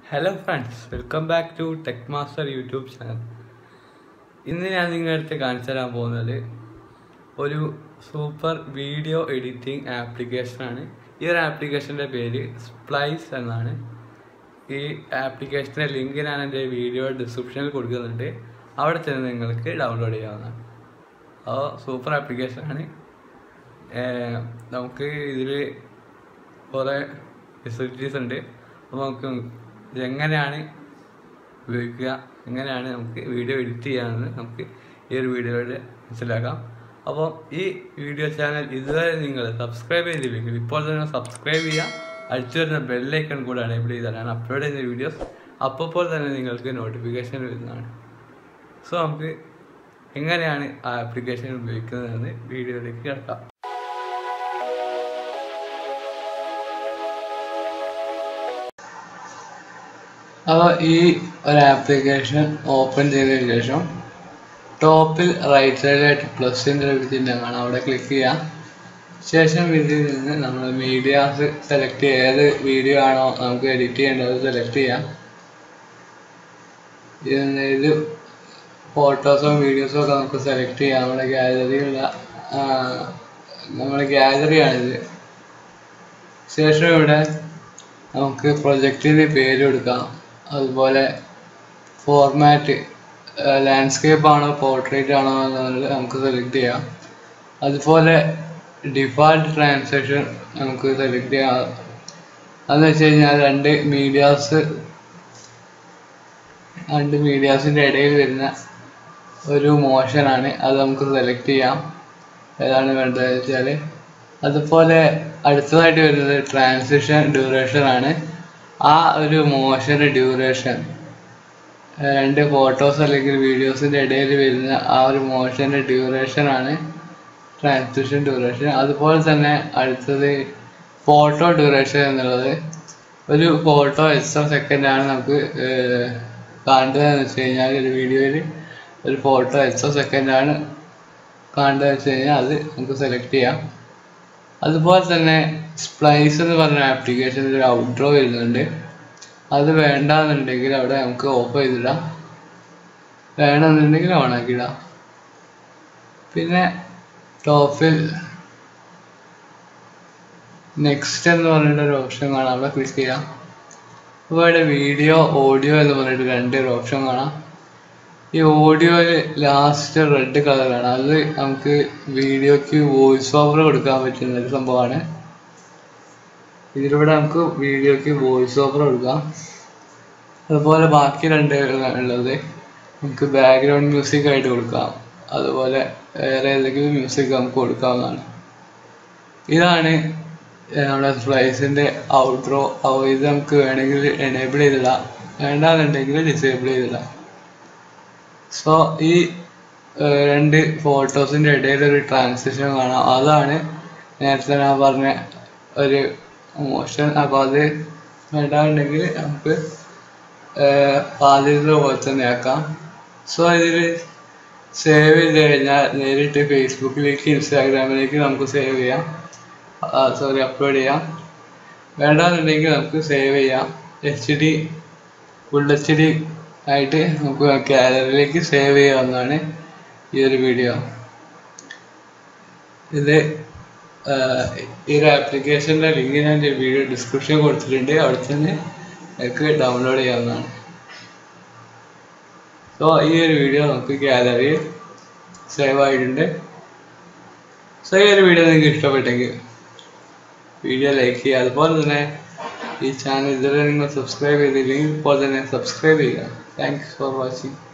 hello friends welcome back to tech master YouTube channel ഇന്ന് ഞാൻ നിങ്ങളുടെ അടുത്ത് കാണിച്ചു തരാൻ പോകുന്നത് ഒരു സൂപ്പർ വീഡിയോ എഡിറ്റിംഗ് ആപ്ലിക്കേഷനാണ് ഈ ഒരു ആപ്ലിക്കേഷൻ്റെ പേര് സ്പ്ലൈസ് എന്നാണ് ഈ ആപ്ലിക്കേഷൻ്റെ ലിങ്ക് ഞാൻ എൻ്റെ വീഡിയോ ഡിസ്ക്രിപ്ഷനിൽ കൊടുക്കുന്നുണ്ട് അവിടെ ചെന്ന് നിങ്ങൾക്ക് ഡൗൺലോഡ് ചെയ്യാവുന്നതാണ് അപ്പോൾ സൂപ്പർ ആപ്ലിക്കേഷനാണ് നമുക്ക് ഇതിൽ കുറേ ഫെസിലിറ്റീസ് ഉണ്ട് അപ്പോൾ നമുക്ക് ഇതെങ്ങനെയാണ് ഉപയോഗിക്കുക എങ്ങനെയാണ് നമുക്ക് വീഡിയോ എഡിറ്റ് ചെയ്യാമെന്ന് നമുക്ക് ഈ ഒരു വീഡിയോയിലൂടെ മനസ്സിലാക്കാം അപ്പോൾ ഈ വീഡിയോ ചാനൽ ഇതുവരെ നിങ്ങൾ സബ്സ്ക്രൈബ് ചെയ്തില്ലെങ്കിൽ ഇപ്പോൾ തന്നെ സബ്സ്ക്രൈബ് ചെയ്യുക അടിച്ചു വരുന്ന ബെല്ലൈക്കൺ കൂടെ എനേബിൾ ചെയ്താൽ ഞാൻ അപ്ലോഡ് ചെയ്യുന്ന വീഡിയോസ് അപ്പോൾ തന്നെ നിങ്ങൾക്ക് നോട്ടിഫിക്കേഷൻ വരുന്നതാണ് സോ നമുക്ക് എങ്ങനെയാണ് ആ ആപ്ലിക്കേഷൻ ഉപയോഗിക്കുന്നതെന്ന് വീഡിയോയിലേക്ക് കിടക്കാം അപ്പോൾ ഈ ഒരു ആപ്ലിക്കേഷൻ ഓപ്പൺ ചെയ്തതിന് ശേഷം ടോപ്പിൽ റൈറ്റ് സൈഡിലായിട്ട് പ്ലസിൻ്റെ ഒരു ചിഹ്നം കാണാം അവിടെ ക്ലിക്ക് ചെയ്യാം ശേഷം ഇതിൽ നിന്ന് നമ്മൾ മീഡിയാസ് സെലക്ട് ചെയ്യുക ഏത് വീഡിയോ ആണോ നമുക്ക് എഡിറ്റ് ചെയ്യേണ്ടത് സെലക്ട് ചെയ്യാം ഇതിൽ ഫോട്ടോസോ വീഡിയോസോ ഒക്കെ നമുക്ക് സെലക്ട് ചെയ്യാം നമ്മുടെ ഗാലറിയുള്ള നമ്മുടെ ഗാലറിയാണിത് ശേഷം ഇവിടെ നമുക്ക് പ്രൊജക്റ്റിന് പേര് കൊടുക്കാം അതുപോലെ ഫോർമാറ്റ് ലാൻഡ്സ്കേപ്പ് ആണോ പോർട്രേറ്റ് ആണോ എന്നുള്ളത് നമുക്ക് സെലക്ട് ചെയ്യാം അതുപോലെ ഡിഫാൾട്ട് ട്രാൻസാക്ഷൻ നമുക്ക് സെലക്ട് ചെയ്യാം അതെന്ന് വെച്ച് കഴിഞ്ഞാൽ രണ്ട് മീഡിയാസ് രണ്ട് മീഡിയാസിൻ്റെ ഇടയിൽ വരുന്ന ഒരു മോഷനാണ് അത് നമുക്ക് സെലക്ട് ചെയ്യാം ഏതാണ് വേണ്ടത് വെച്ചാൽ അതുപോലെ അടുത്തതായിട്ട് വരുന്നത് ട്രാൻസിഷൻ ഡ്യൂറേഷൻ ആണ് ആ ഒരു മോഷൻ്റെ ഡ്യൂറേഷൻ രണ്ട് ഫോട്ടോസ് അല്ലെങ്കിൽ വീഡിയോസിൻ്റെ ഇടയിൽ വരുന്ന ആ ഒരു മോഷൻ്റെ ഡ്യൂറേഷൻ ആണ് ട്രാൻസിഷൻ ഡ്യൂറേഷൻ അതുപോലെ തന്നെ അടുത്തത് ഫോട്ടോ ഡ്യൂറേഷൻ എന്നുള്ളത് ഒരു ഫോട്ടോ എത്ര സെക്കൻഡാണ് നമുക്ക് കാണേണ്ടതെന്ന് വെച്ച് കഴിഞ്ഞാൽ ഒരു വീഡിയോയിൽ ഒരു ഫോട്ടോ എത്ര സെക്കൻഡാണ് കാണേണ്ടതെന്ന് വെച്ച് കഴിഞ്ഞാൽ അത് നമുക്ക് സെലക്ട് ചെയ്യാം അതുപോലെ തന്നെ സ്പ്ലൈസ് എന്ന് പറഞ്ഞ ആപ്ലിക്കേഷനിൽ ഒരു ഔട്ട്ഡ്രോ വരുന്നുണ്ട് അത് വേണ്ടാന്നുണ്ടെങ്കിൽ അവിടെ നമുക്ക് ഓഫ് ചെയ്തിടാം വേണമെന്നുണ്ടെങ്കിൽ ഓൺ ആക്കിയിടാം പിന്നെ ടോപ്പിൽ നെക്സ്റ്റ് എന്ന് പറഞ്ഞിട്ട് ഒരു ഓപ്ഷൻ കാണാം അവിടെ ക്ലിക്ക് ചെയ്യാം അപ്പോൾ ഇവിടെ വീഡിയോ ഓഡിയോ എന്ന് പറഞ്ഞിട്ട് രണ്ട് ഒരു ഓപ്ഷൻ കാണാം ഈ ഓഡിയോയിൽ ലാസ്റ്റ് റെഡ് കളറാണ് അത് നമുക്ക് വീഡിയോക്ക് വോയിസ് ഓവർ കൊടുക്കാൻ പറ്റുന്ന ഒരു സംഭവമാണ് ഇതിലൂടെ നമുക്ക് വീഡിയോക്ക് വോയിസ് ഓവർ കൊടുക്കാം അതുപോലെ ബാക്കി രണ്ട് ഉള്ളത് നമുക്ക് ബാക്ക്ഗ്രൗണ്ട് മ്യൂസിക് ആയിട്ട് കൊടുക്കാം അതുപോലെ വേറെ ഏതെങ്കിലും മ്യൂസിക് നമുക്ക് കൊടുക്കാവുന്നതാണ് ഇതാണ് നമ്മുടെ സ്പ്ലൈസിൻ്റെ ഔട്ട്രോ ഇത് നമുക്ക് വേണമെങ്കിൽ എനേബിൾ ചെയ്തിടാം വേണ്ടാന്നുണ്ടെങ്കിൽ ഡിസേബിൾ ചെയ്തിടാം സോ ഈ രണ്ട് ഫോട്ടോസിൻ്റെ ഇടയിൽ ഒരു ട്രാൻസിഷൻ കാണാം അതാണ് നേരത്തെ ഞാൻ പറഞ്ഞ ഒരു മോഷൻ അപ്പോൾ അത് വേണ്ടാന്നുണ്ടെങ്കിൽ നമുക്ക് ആദ്യത്തെ പോലെ തന്നെ ആക്കാം സോ ഇതിൽ സേവ് ചെയ്ത് കഴിഞ്ഞാൽ നേരിട്ട് ഫേസ്ബുക്കിലേക്ക് ഇൻസ്റ്റാഗ്രാമിലേക്ക് നമുക്ക് സേവ് ചെയ്യാം സോറി അപ്ലോഡ് ചെയ്യാം വേണ്ടാന്നുണ്ടെങ്കിൽ നമുക്ക് സേവ് ചെയ്യാം H D full H D ആയിട്ട് നമുക്ക് ഗാലറിയിലേക്ക് സേവ് ചെയ്യാവുന്നതാണ് ഈ ഒരു വീഡിയോ ഇത് ഈ ഒരു ആപ്ലിക്കേഷൻ്റെ ലിങ്ക് ഞാൻ വീഡിയോ ഡിസ്ക്രിപ്ഷൻ കൊടുത്തിട്ടുണ്ട് അവിടെ തന്നെ നിങ്ങൾക്ക് ഡൗൺലോഡ് ചെയ്യാവുന്നതാണ് സോ ഈ ഒരു വീഡിയോ നമുക്ക് ഗാലറിയിൽ സേവ് ആയിട്ടുണ്ട് സോ ഈ ഒരു വീഡിയോ നിങ്ങൾക്ക് ഇഷ്ടപ്പെട്ടെങ്കിൽ വീഡിയോ ലൈക്ക് ചെയ്യുക അതുപോലെ തന്നെ ഈ ചാനൽ ഇതുവരെ നിങ്ങൾ സബ്സ്ക്രൈബ് ചെയ്തില്ലെങ്കിൽ ഇപ്പോൾ തന്നെ സബ്സ്ക്രൈബ് ചെയ്യുക താങ്ക്സ് ഫോർ വാച്ചിങ്